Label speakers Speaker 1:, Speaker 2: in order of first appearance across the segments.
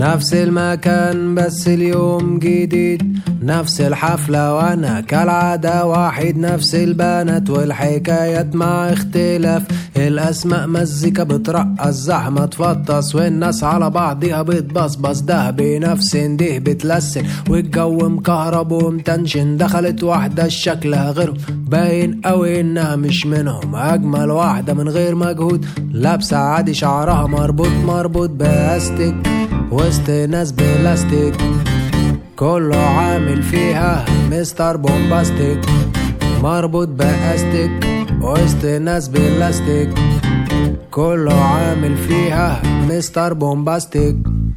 Speaker 1: نفس المكان بس اليوم جديد نفس الحفلة وانا كالعادة واحد نفس البنات والحكايات مع اختلاف الاسماء مزيكا بترقص زحمة تفطس والناس على بعضها بتبصبص ده بنفس ده بتلسن والجو مكهرب ومتنشن دخلت واحدة شكلها غيرهم باين قوي انها مش منهم اجمل واحدة من غير مجهود لابسة عادي شعرها مربوط مربوط باستيك وسط ناس بلاستيك كله عامل فيها مستر بومباستيك مربوط باستيك وسط ناس بلاستيك كله عامل فيها مستر بومباستيك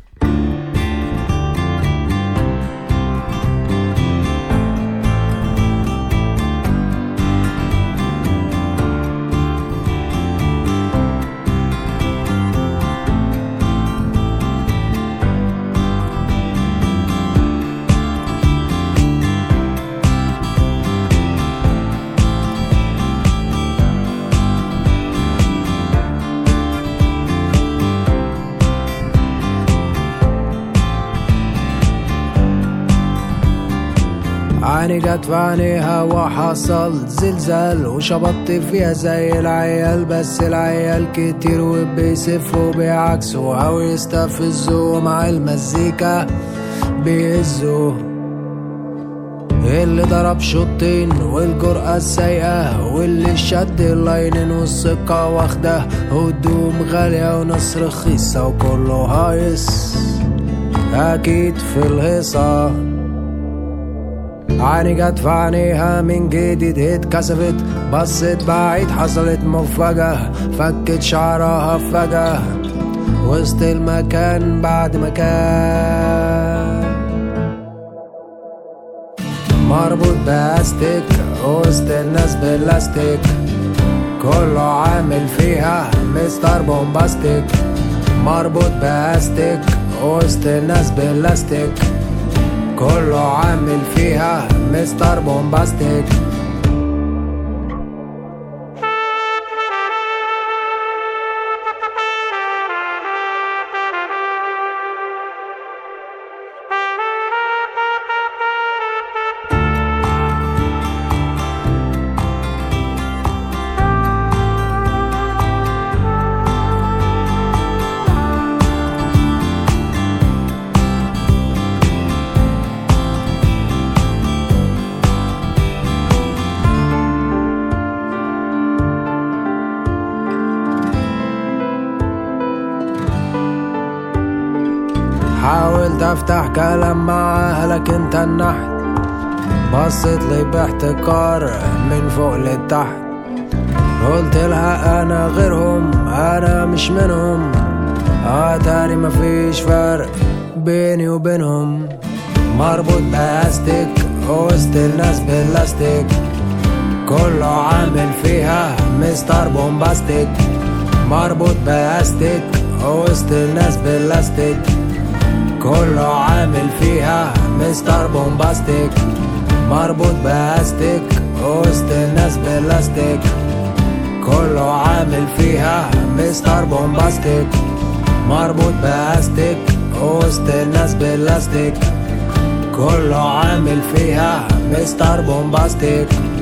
Speaker 1: عيني جت في عينيها وحصل زلزال وشبطت فيها زي العيال بس العيال كتير وبيسفوا بيعكسوا او يستفزوا مع المزيكا بيهزوا اللي ضرب شوطين والجرأة السيئة واللي شد اللاينين والثقة واخده هدوم غالية وناس رخيصة وكله هايص أكيد في الهيصة عيني جت في عينيها من جديد اتكسفت بصت بعيد حصلت مفاجأة فكت شعرها فجأة وسط المكان بعد مكان مربوط باستيك وسط الناس بلاستيك كله عامل فيها مستر بومباستيك مربوط باستيك وسط الناس بلاستيك كله عامل فيها مستر بومباستيك حاولت افتح كلام معاها لكن تنحت بصت لي باحتكار من فوق لتحت قلت لها انا غيرهم انا مش منهم اتاري مفيش فرق بيني وبينهم مربوط باستيك وسط الناس بلاستيك كله عامل فيها مستر بومباستيك مربوط باستيك وسط الناس بلاستيك كله عامل فيها مستر بومباستيك مربوط باستيك وسط الناس بلاستيك كله عامل فيها مستر بومباستيك مربوط باستيك وسط الناس بلاستيك كله عامل فيها مستر بومباستيك